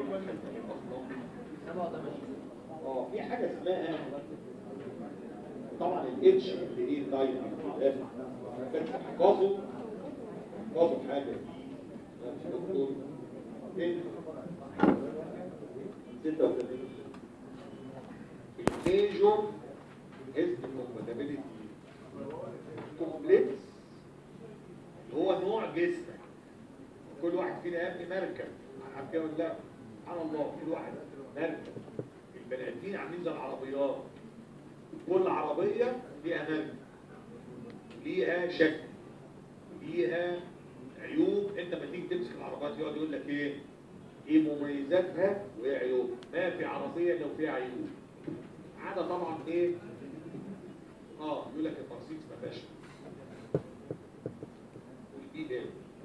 اه في حاجه اسمها طبعا الاتش اللي ايه تايب بس احفظوا احفظوا حاجه في دكتور ايه 86 الميجور اسم الكومباتيبيليتي كومبلكس هو نوع جسمك كل واحد فينا يا ابني مركب عارف كده ولا لا سبحان الله كل واحد مركب البني ادمين عاملين زي العربيات كل عربيه ليها مركب ليها شكل ليها عيوب انت لما تيجي تمسك العربيات يقعد يقول لك ايه ايه مميزاتها وايه عيوبها ما في عربيه لو فيها عيوب عادة طبعا ايه اه يقول لك المرسيدس ما فيهاش والبي ده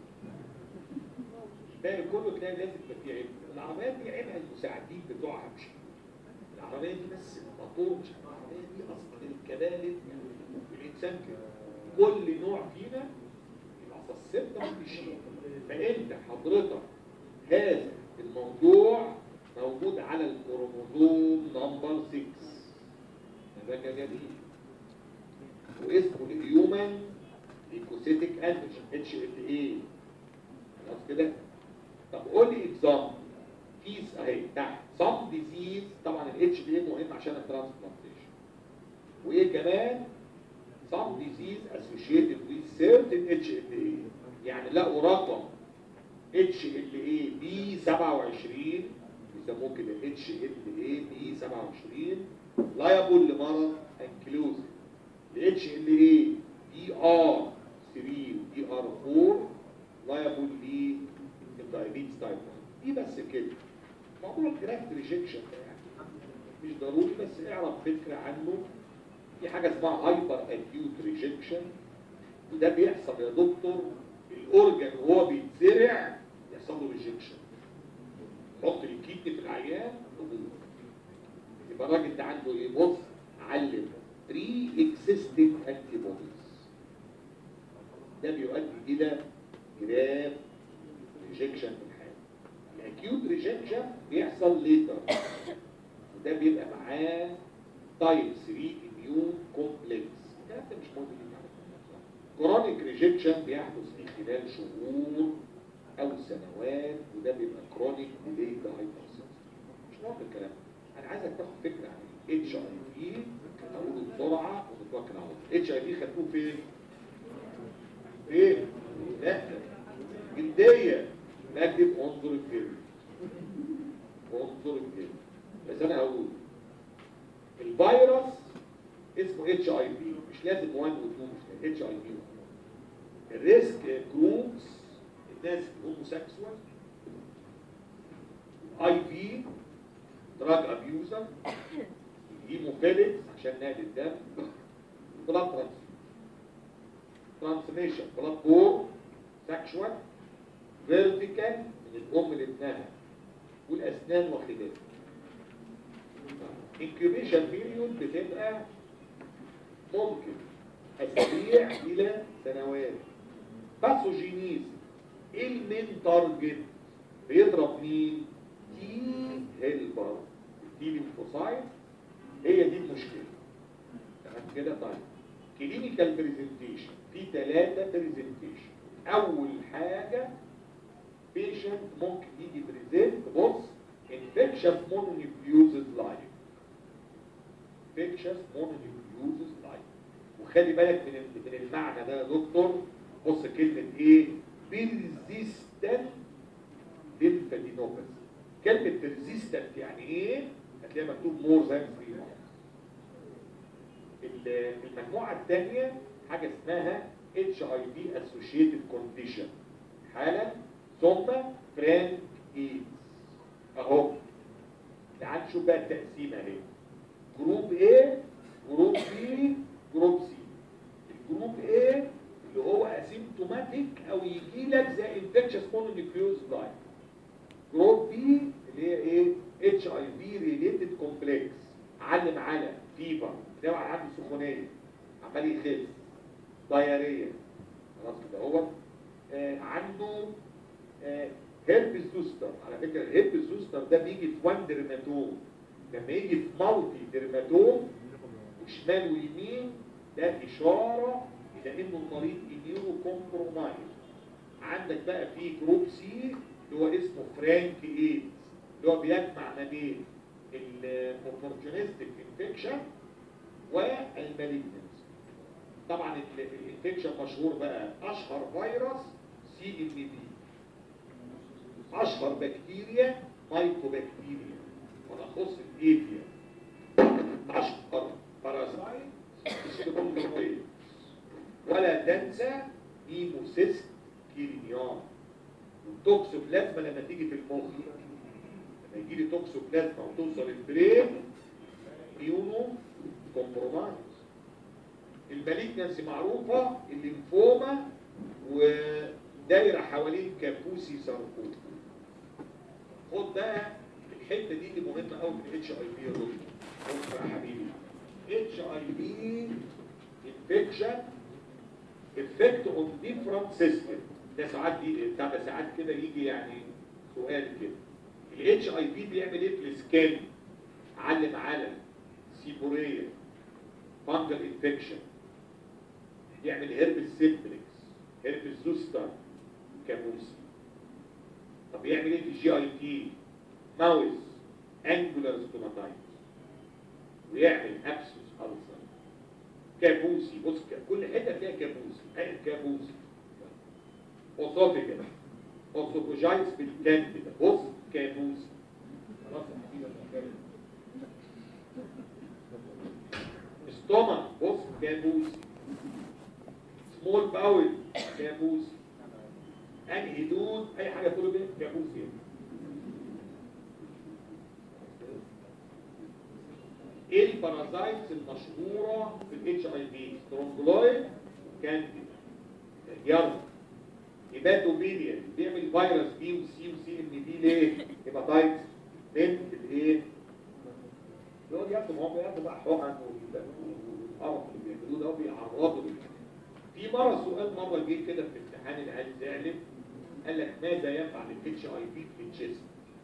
الباقي كله تلاقي لازم يبقى فيه عيب العربيات دي عيبها المساعدين بتوعها مش العربيه دي بس الموتور مش العربيه دي اصلا الكبالب الانسان كده كل نوع فينا العصاصات ده مش شيء فانت حضرتك هذا الموضوع موجود على الكروموزوم نمبر 6 ده جميل واسمه الهيومن ليكوسيتيك انتيجين اتش ال اي خلاص كده طب قول لي اكزامبل كيس اهي تحت صم ديزيز طبعا الاتش دي مهم عشان الترانسبلانتيشن وايه كمان صم ديزيز اسوشيتد ويز سيرتن اتش ال اي يعني لقوا رقم اتش ال اي بي 27 بيسموه كده اتش ال اي بي 27 لايبل لمرض انكلوزيف الاتش ال اي بي ار 3 وبي ار 4 لايبل للدايابيتس تايب 1 دي بس كده موضوع الجرافت ريجكشن ده يعني مش ضروري بس اعرف فكره عنه في حاجه اسمها هايبر اكيوت ريجكشن وده بيحصل يا دكتور الاورجن وهو بيتزرع يحصل له ريجكشن حط الكيدني في العيان تبوظ يبقى الراجل ده عنده ايه بص علم بري اكزيستنج انتي بوديز ده بيؤدي الى جراف ريجكشن في الحاله الاكيوت ريجكشن بيحصل ليتر وده بيبقى معاه تايب 3 اميون كومبلكس الكلام ده مش موجود كرونيك ريجكشن بيحدث في خلال شهور او سنوات وده بيبقى كرونيك ديليد هايبرسنس مش مهم الكلام ده انا عايزك تاخد فكره عن الاتش اي في اقوله بسرعه ونتوكل على الله الاتش اي في خدوه فين؟ فين؟ لا جلديه نكتب انظر الجلد انظر الجلد بس انا هقول الفيروس اسمه اتش اي في مش لازم 1 و 2 مش اتش اي في الريسك جروبس الناس الهوموسيكسوال اي في دراج ابيوزر هيموفيليكس عشان نادي الدم بلاد ترانسفيوجن ترانسميشن بلاد بور سكشوال فيرتيكال من الام لابنها والاسنان وخلافه انكيوبيشن بيريود بتبقى ممكن اسابيع الى سنوات باثوجينيز ايه المين تارجت بيضرب مين تي هيلبر التي ليمفوسايت هي دي المشكله تمام كده طيب كلينيكال بريزنتيشن في ثلاثه بريزنتيشن اول حاجه بيشنت ممكن يجي بريزنت بص انفكشن مونونيوكليوزز لايف انفكشن مونونيوكليوزز لايف وخلي بالك من من المعنى ده يا دكتور بص كلمه ايه بيرزيستنت للفادينوباثي كلمه بيرزيستنت يعني ايه هتلاقيها مكتوب مور ذان 3 المجموعه الثانيه حاجه اسمها اتش اي في اسوشيتد كونديشن حاله ثم فرانك ايدز اهو تعال نشوف بقى التقسيمه اهي جروب ايه جروب بي جروب سي الجروب ايه اللي هو اسيمتوماتيك او يجي لك زي انفكشس مونونيوكليوز لاين جروب بي اللي هي ايه اتش اي في ريليتد كومبلكس علم على فيبر ده عنده سخونيه عمال يخف دايريه خلاص كده هو آه عنده آه هيربس زوستر على فكره الهيربس زوستر ده ده بيجي في وان ديرماتوم لما يجي في مالتي ديرماتوم وشمال ويمين ده اشاره الى انه المريض اميونو كومبرومايز عندك بقى في جروب سي اللي هو اسمه فرانك ايدز اللي هو بيجمع ما بين الاوبورتونستيك انفكشن والمالجنس طبعا الانفكشن مشهور بقى اشهر فيروس سي ام بي اشهر بكتيريا مايكوبكتيريا ونخص الايديا اشهر بارازايت سكوندرويد ولا تنسى هيموسيست كيرينيان والتوكسوبلازما لما تيجي في المخ لما يجي لي توكسوبلازما وتوصل البرين بيونو كومبرومايز المالجنسي معروفة الليمفوما ودايرة حوالين كابوسي ساركوما خد بقى الحتة دي اللي مهمة قوي في الاتش اي بي يا دكتور بص يا حبيبي اتش اي بي انفكشن افكت اون ديفرنت سيستم ده ساعات دي بتاع ده ساعات كده يجي يعني سؤال كده الاتش اي بي بيعمل ايه في السكان علم علم سيبوريه فانجل انفكشن يعمل هربس سيمبلكس هربس زوستر كابوسي طب يعمل ايه في الجي اي تي ماوس انجولار ستوماتايتس ويعمل ابسوس ألسر كابوسي بص كل حته فيها كابوسي اي كابوسي اوسوفيجا اوسوفوجايتس بالكانديدا بص كابوسي خلاص يا حبيبي ستومك بص كابوسي سمول باول كابوسي انهي دود اي حاجه تقول ده كابوسي ايه البارازايتس المشهوره في الاتش اي في سترونجلويد كانديدا يلا هيباتوبيليا بيعمل فيروس بي وسي وسي ام دي ليه هيباتايتس من الايه يقعد ياخدوا ما هو بياخدوا بقى حقن والقرف اللي بيعملوه ده وبيعرضوا في مره سؤال مره جه كده في امتحان العيال زعلت قال لك ماذا يفعل الاتش اي بي في الجسم؟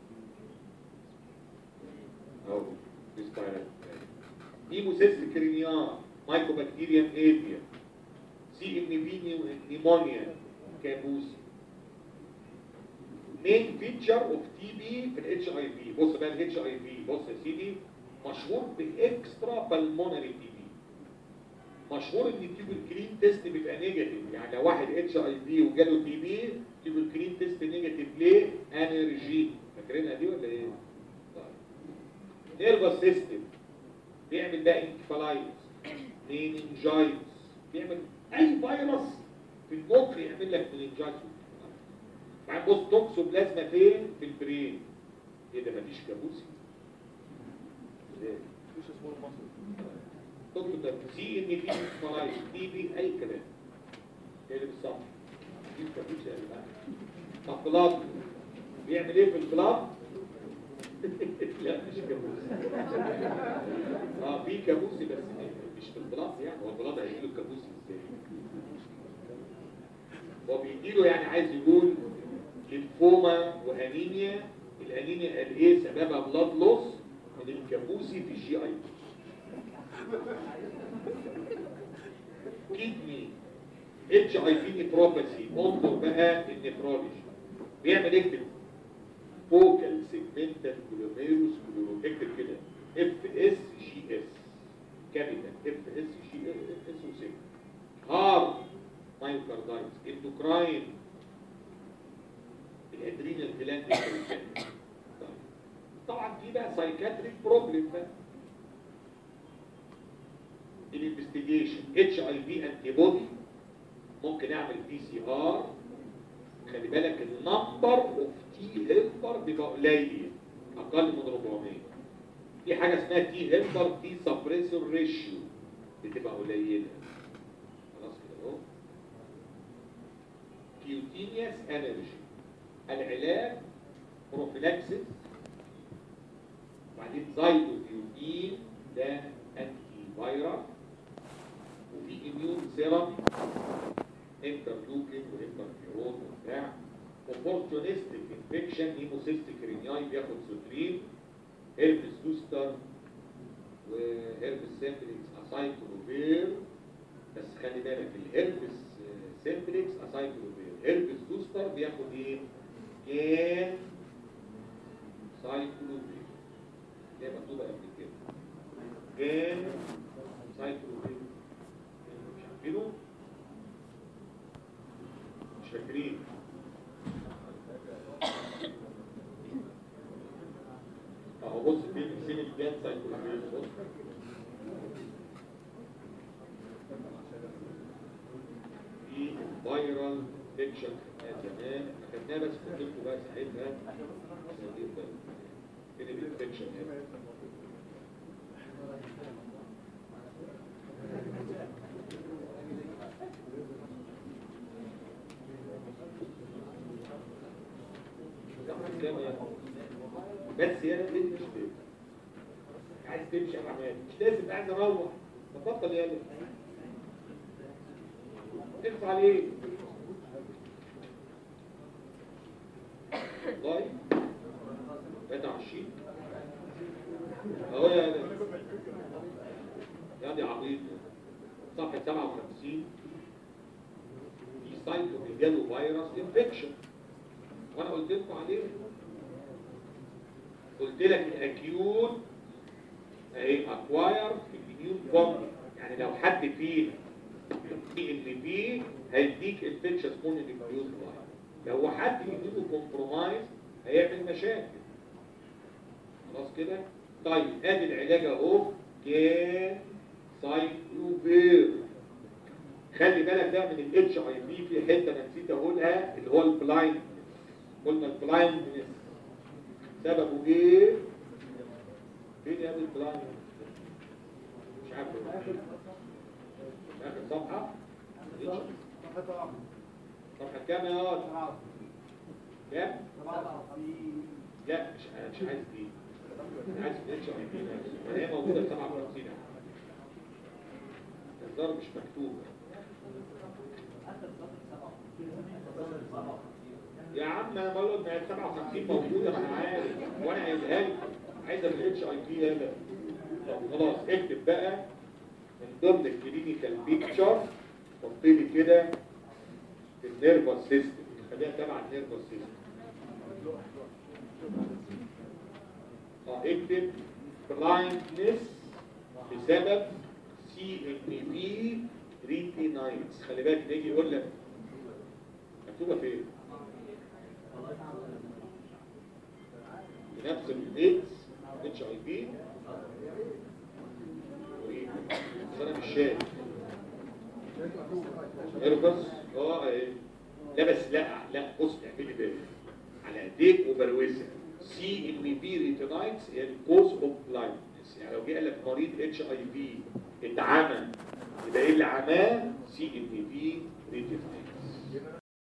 اهو بيستعرض هيموسيس كرينيان مايكوبكتيريم ايفيا سي ام بي نيمونيا كابوسي مين فيتشر اوف تي بي في الاتش اي بي بص بقى الاتش اي بي بص يا سيدي مشهور باكسترا بالمونري تي بي مشهور ان التيوبركلين تيست بيبقى نيجاتيف يعني لو واحد اتش اي بي وجاله تي بي تيوبركلين تيست نيجاتيف ليه انرجي فاكرينها دي ولا ايه طيب نيرفس سيستم بيعمل بقى انكفالايتس مينينجايتس بيعمل اي فيروس في المخ يعمل لك مينينجايتس بعد بص توكسوبلازما فين في البرين ايه ده مفيش كابوسي ازاي مفيش سمول مصر تطلب ده سي ان بي فلايت دي بي اي كلام ايه اللي بالصح دي كابوسي يا جماعه طب بلاد بيعمل ايه في البلاد لا مش كابوسي اه في كابوسي بس مش في البلاد يعني هو البلاد هيجي له كابوسي ازاي هو بيديله يعني عايز يقول ليمفوما وانيميا الانيميا قال ايه سببها بلاد لوس من الكابوسي في الجي اي كيدني اتش اي في نيفروباثي انظر بقى النفرولوجي بيعمل اكتب فوكال سيجمنتال كلوميروس كلورو اكتب كده اف اس جي اس كابيتال اف اس جي اس وسيجما هارت مايوكاردايتس اندوكراين الادرينال جلاند طبعا دي بقى سايكاتريك بروبلم بقى الانفستيجيشن اتش اي في انتي بودي ممكن اعمل بي سي ار خلي بالك النمبر اوف تي هيلبر بيبقى قليل اقل من 400 في حاجه اسمها تي هيلبر تي سبريسور ريشيو بتبقى قليله خلاص كده اهو كيوتينيوس انرجي العلاج بروفيلاكسيس وبعدين زايدوفيوتين ده انتي فايرال وفي اميون سيرم انترلوكين وانترفيرون وبتاع opportunistic infection هيموسيستيك رينياي بياخد سوترين هيربس زوستر وهيربس سيمبلكس اسايكلوفير بس خلي بالك الهيربس سيمبلكس اسايكلوفير هيربس زوستر بياخد ايه؟ كان سايكلوفير هي مكتوبه قبل كده كان سايكلوفير مش عارفينه؟ مش فاكرين اهو بص فين فين الجان سايكولوجي بص في فايرال انفكشن زمان خدناه بس قلت لكم بقى ساعتها سنتين بقى. فين الانفكشن هنا بس يا ريت مش تمشي عايز تمشي يا حماد مش لازم عايز اروح بطل يا لازم ارفع عليه والله 23 اهو يا لازم يا دي عبيط صفحه 57 في سايتوميجالو فيروس انفكشن وانا قلت لكم عليه قلت لك الاكيوت اهي اكواير في الاميون فورم يعني لو حد فينا في ان بي هيديك انفكشن اسمه الاميون فورم لو حد يديله كومبرومايز هيعمل مشاكل خلاص كده طيب ادي العلاج اهو كان سايكلوفير خلي بالك ده من الاتش اي في في حته انا نسيت اقولها اللي هو البلايند قلنا البلايندنس سببه ايه؟ فين يا ابني البلايند؟ مش عارف اخر صفحه صفحه كام يا واد؟ كام؟ لا مش انا مش عايز دي انا عايز الاتش اي في بس هي موجوده في 57 الضرب مش مكتوبه يا عم انا بقول لك 57 موجوده ما انا عارف وانا قايلها لك عايزه الاتش اي بي هنا طب خلاص اكتب بقى من ضمن الكلينيكال بيكتشر حط لي كده النيرفس سيستم خليها تبع النيرفس سيستم اه اكتب بلايندنس بسبب سي ان بي ريتينايتس خلي بالك ده يجي يقول لك مكتوبه فين؟ بنفس الايدز اتش اي بي بس انا مش شايف اربس اه ايه لا بس لا لا بص اعملي بالك على ايديك وبروزها سي ان بي ريتينايتس هي الكوز اوف بلايندنس يعني لو جه قال لك مريض اتش اي بي اتعمى يبقى ايه اللي عماه سي ان بي ريتينايتس